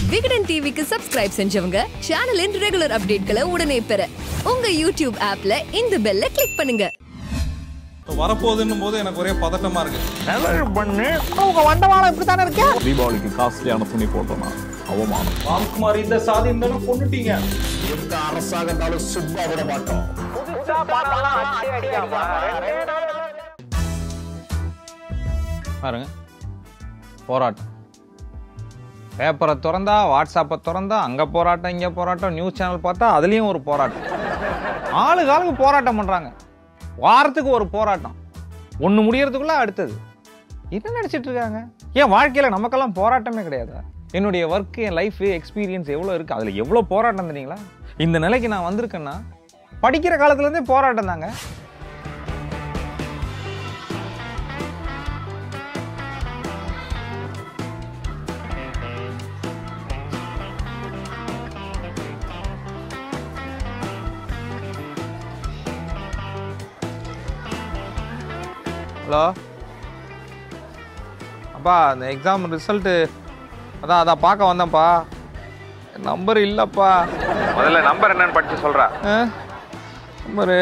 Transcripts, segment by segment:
விகடன் டிவிக்கு சப்ஸ்கிரைப் செஞ்சவங்க சேனலின் ரெகுலர் அப்டேட்களை உடனே பெற உங்க யூடியூப் ஆப்ல இந்த பெல்ல கிளிக் பண்ணுங்க வரப்போகுதுன்னும் போது எனக்கு ஒரே பதட்டமா இருக்கு தீபாவளிக்கு காஸ்ட்லியான துணி போட்டோம்னா அவமானம் ராம்குமார் இந்த சாதி இருந்தாலும் கொண்டுட்டீங்க எந்த அரசாக இருந்தாலும் சும்மா விட மாட்டோம் பாருங்க போராட்டம் பேப்பரை திறந்தா வாட்ஸ்அப்பை திறந்தா அங்கே போராட்டம் இங்கே போராட்டம் நியூஸ் சேனல் பார்த்தா அதுலேயும் ஒரு போராட்டம் ஆளு காலுக்கு போராட்டம் பண்ணுறாங்க வாரத்துக்கு ஒரு போராட்டம் ஒன்று முடியறதுக்குள்ள அடுத்தது என்ன நடிச்சிட்டு இருக்காங்க ஏன் வாழ்க்கையில் நமக்கெல்லாம் போராட்டமே கிடையாதா என்னுடைய ஒர்க் என் லைஃப் எக்ஸ்பீரியன்ஸ் எவ்வளோ இருக்குது அதில் எவ்வளோ போராட்டம் தெரியுங்களா இந்த நிலைக்கு நான் வந்திருக்கேன்னா படிக்கிற காலத்துலேருந்தே போராட்டம் தாங்க ஹலோ அப்பா அந்த எக்ஸாம் ரிசல்ட்டு அதான் அதான் பார்க்க வந்தேன்ப்பா நம்பர் இல்லைப்பா முதல்ல நம்பர் என்னன்னு படிச்சு சொல்கிறா நம்பரு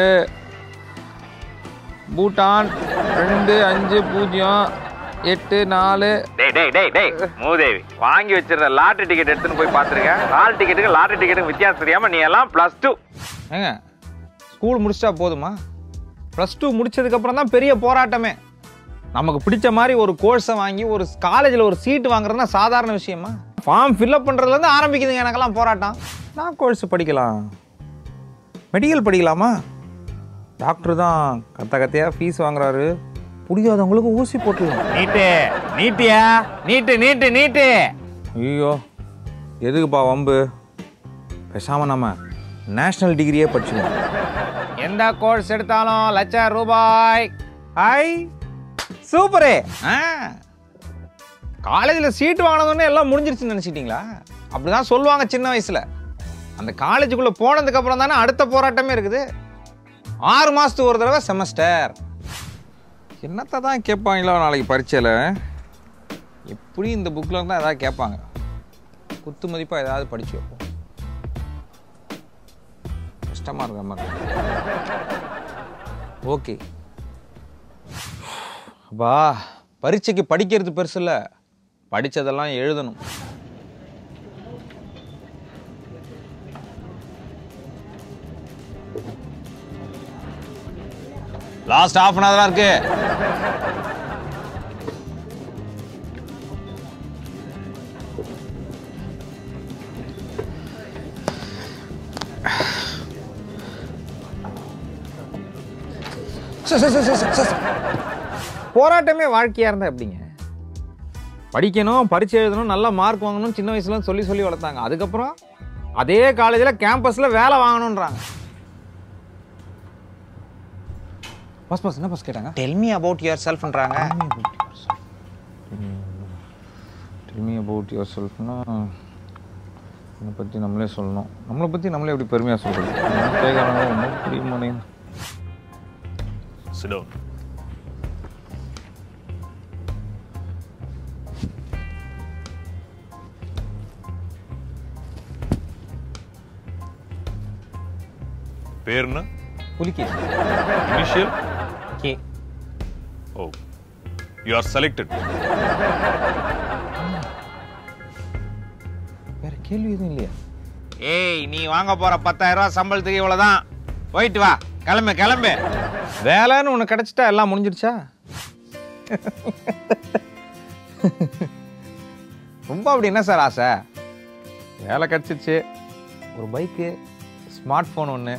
பூட்டான் ரெண்டு அஞ்சு பூஜ்ஜியம் எட்டு நாலு டேய் டேய் டேய் டேய் மூதேவி வாங்கி வச்சிருந்த லாட்டரி டிக்கெட் எடுத்துன்னு போய் பார்த்துருக்கேன் ஹால் டிக்கெட்டுக்கு லாட்டரி டிக்கெட்டுக்கு வித்தியாசம் தெரியாமல் நீ எல்லாம் ப்ளஸ் டூ ஏங்க ஸ்கூல் முடிச்சிட்டா போதுமா ப்ளஸ் டூ முடிச்சதுக்கப்புறம் தான் பெரிய போராட்டமே நமக்கு பிடிச்ச மாதிரி ஒரு கோர்ஸை வாங்கி ஒரு காலேஜில் ஒரு சீட்டு வாங்குறதுனா சாதாரண விஷயமா ஃபார்ம் ஃபில்அப் பண்ணுறதுலேருந்து ஆரம்பிக்குதுங்க எனக்கெல்லாம் போராட்டம் நான் கோர்ஸ் படிக்கலாம் மெடிக்கல் படிக்கலாமா டாக்டர் தான் கத்த கத்தையாக ஃபீஸ் வாங்குறாரு பிடிக்காதவங்களுக்கு ஊசி போட்டுக்கலாம் நீட்டு நீட்டியா நீட்டு நீட்டு நீட்டு ஐயோ எதுக்குப்பா வம்பு பேசாமல் நம்ம நேஷ்னல் டிகிரியே படிச்சுக்கணும் எந்த கோர்ஸ் எடுத்தாலும் லட்சம் ரூபாய் ஐ சூப்பரே ஆ காலேஜில் சீட் வாங்கினதுன்னு எல்லாம் முடிஞ்சிருச்சுன்னு நினச்சிட்டிங்களா அப்படிதான் சொல்லுவாங்க சின்ன வயசில் அந்த காலேஜுக்குள்ளே போனதுக்கு அப்புறம் தானே அடுத்த போராட்டமே இருக்குது ஆறு மாதத்துக்கு ஒரு தடவை செமஸ்டர் என்னத்தை தான் கேட்பாங்களோ நாளைக்கு பரீட்சையில் எப்படி இந்த புக்கில் தான் ஏதாவது கேட்பாங்க குத்து மதிப்பாக ஏதாவது படிச்சு வைப்போம் கஷ்டமாக இருக்கிற மாதிரி ஓகே அப்பா பரீட்சைக்கு படிக்கிறது பெருசு இல்லை படித்ததெல்லாம் எழுதணும் லாஸ்ட் ஹாஃப் அன் ஹவர் தான் இருக்கு sir, sir, sir, sir, sir, sir. போராட்டமே வாழ்க்கையா இருந்தா எப்படிங்க படிக்கணும் பரீட்சை எழுதணும் நல்ல மார்க் வாங்கணும் சின்ன வயசுல சொல்லி சொல்லி வளர்த்தாங்க அதுக்கப்புறம் அதே காலேஜில் கேம்பஸில் வேலை வாங்கணுன்றாங்க பஸ் பஸ் என்ன பஸ் கேட்டாங்க டெல் மீ அபவுட் யுவர் செல்ஃப்ன்றாங்க டெல் மீ அபவுட் யுவர் செல்ஃப்னா என்னை பற்றி நம்மளே சொல்லணும் நம்மளை பற்றி நம்மளே எப்படி பெருமையாக சொல்கிறது கேட்குறாங்க ஒன்றும் புரிய மாட்டேங்குது Sit down. பேர் என்ன புலிக்கி initial K O you are selected வேற கேள்வி எதுவும் இல்லையா ஏய் நீ வாங்க போற பத்தாயிரம் ரூபாய் சம்பளத்துக்கு இவ்வளவுதான் போயிட்டு வா கிளம்பு கிளம்பு வேலைன்னு உனக்கு கிடைச்சிட்டா எல்லாம் முடிஞ்சிருச்சா ரொம்ப அப்படி என்ன சார் ஆசை வேலை கிடைச்சிருச்சு ஒரு பைக்கு ஸ்மார்ட் ஃபோன் ஒன்று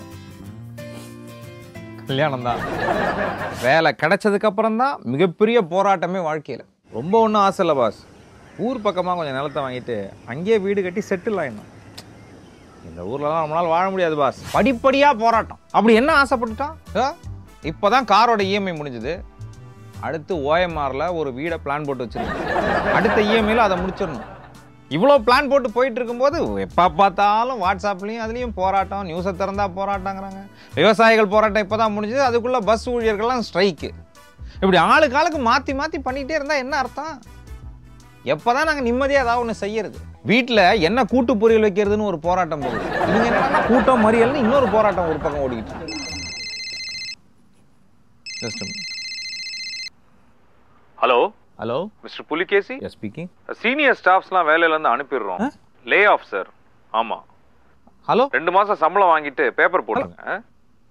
கல்யாணம் தான் வேலை கிடைச்சதுக்கு அப்புறம் தான் மிகப்பெரிய போராட்டமே வாழ்க்கையில் ரொம்ப ஒன்றும் ஆசை இல்லை பாஸ் ஊர் பக்கமாக கொஞ்சம் நிலத்தை வாங்கிட்டு அங்கேயே வீடு கட்டி செட்டில் ஆயிடணும் இந்த ஊர்லலாம் ரொம்ப நாள் வாழ முடியாது பாஸ் படிப்படியாக போராட்டம் அப்படி என்ன ஆசைப்பட்டுட்டான் இப்போ தான் காரோட இஎம்ஐ முடிஞ்சுது அடுத்து ஓஎம்ஆரில் ஒரு வீடை பிளான் போட்டு வச்சிருக்கேன் அடுத்த இஎம்ஐயில் அதை முடிச்சிடணும் இவ்வளோ பிளான் போட்டு போயிட்டு இருக்கும்போது எப்போ பார்த்தாலும் வாட்ஸ்அப்லேயும் அதுலேயும் போராட்டம் நியூஸை திறந்தா போராட்டங்கிறாங்க விவசாயிகள் போராட்டம் இப்போ தான் முடிஞ்சது அதுக்குள்ளே பஸ் ஊழியர்கள்லாம் ஸ்ட்ரைக்கு இப்படி ஆளுக்கு ஆளுக்கு மாற்றி மாற்றி பண்ணிகிட்டே இருந்தால் என்ன அர்த்தம் எப்போ தான் நாங்கள் நிம்மதியாக ஏதாவது ஒன்று செய்யறது வீட்டில் என்ன கூட்டு பொரியல் வைக்கிறதுன்னு ஒரு போராட்டம் போகுது இவங்க என்னன்னா கூட்டம் மறியல்னு இன்னொரு போராட்டம் ஒரு பக்கம் ஓடிக்கிட்டு இருக்கு just hello hello mister Pulikesi yes speaking senior ஸ்டாஃப்ஸ்லாம் வேலையில இருந்து அனுப்பிடுறோம் லே ஆஃப் சார் ஆமா ஹலோ ரெண்டு மாசம் சம்பளம் வாங்கிட்டு பேப்பர் போடுங்க ஆ?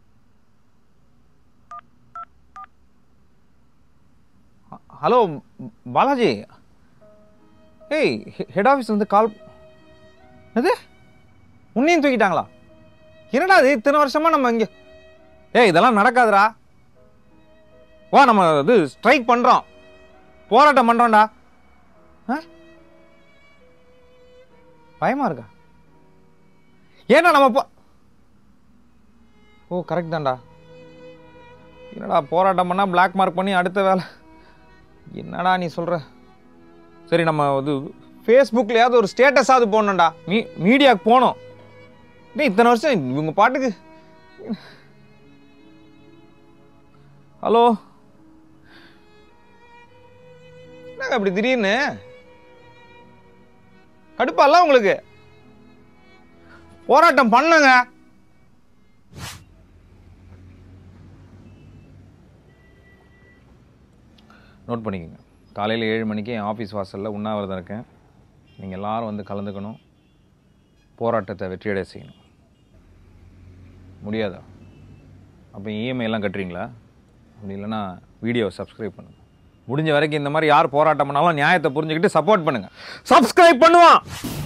ஹலோ பாலாஜி ஏய் ஹெட் ஆஃபீஸ் வந்து கால் என்னது உன்னையும் தூக்கிட்டாங்களா என்னடா இது இத்தனை வருஷமா நம்ம இங்கே ஏய் இதெல்லாம் நடக்காதுடா வா நம்ம இது ஸ்ட்ரைக் பண்ணுறோம் போராட்டம் பண்ணுறோம்டா ஆ பயமா இருக்கா ஏன்னா நம்ம போ ஓ கரெக்ட் தான்டா என்னடா போராட்டம் பண்ணால் பிளாக் மார்க் பண்ணி அடுத்த வேலை என்னடா நீ சொல்கிற சரி நம்ம இது ஃபேஸ்புக்லையாவது ஒரு ஸ்டேட்டஸாவது போடணும்டா மீ மீடியாவுக்கு போகணும் டேய் இத்தனை வருஷம் இவங்க பாட்டுக்கு ஹலோ என்னங்க அப்படி திடீர்னு கடுப்பால உங்களுக்கு போராட்டம் பண்ணுங்க நோட் பண்ணிக்கோங்க காலையில் ஏழு மணிக்கு என் ஆஃபீஸ் வாசலில் உண்ணாவிரதம் இருக்கேன் நீங்கள் எல்லாரும் வந்து கலந்துக்கணும் போராட்டத்தை வெற்றியடை செய்யணும் முடியாதா அப்போ இஎம்ஐ எல்லாம் கட்டுறீங்களா அப்படி இல்லைன்னா வீடியோ சப்ஸ்கிரைப் பண்ணுங்கள் முடிஞ்ச வரைக்கும் இந்த மாதிரி யார் போராட்டம் பண்ணாலும் நியாயத்தை புரிஞ்சுக்கிட்டு சப்போர்ட் பண்ணுங்கள் சப்ஸ்கிரைப் பண்ணுவான்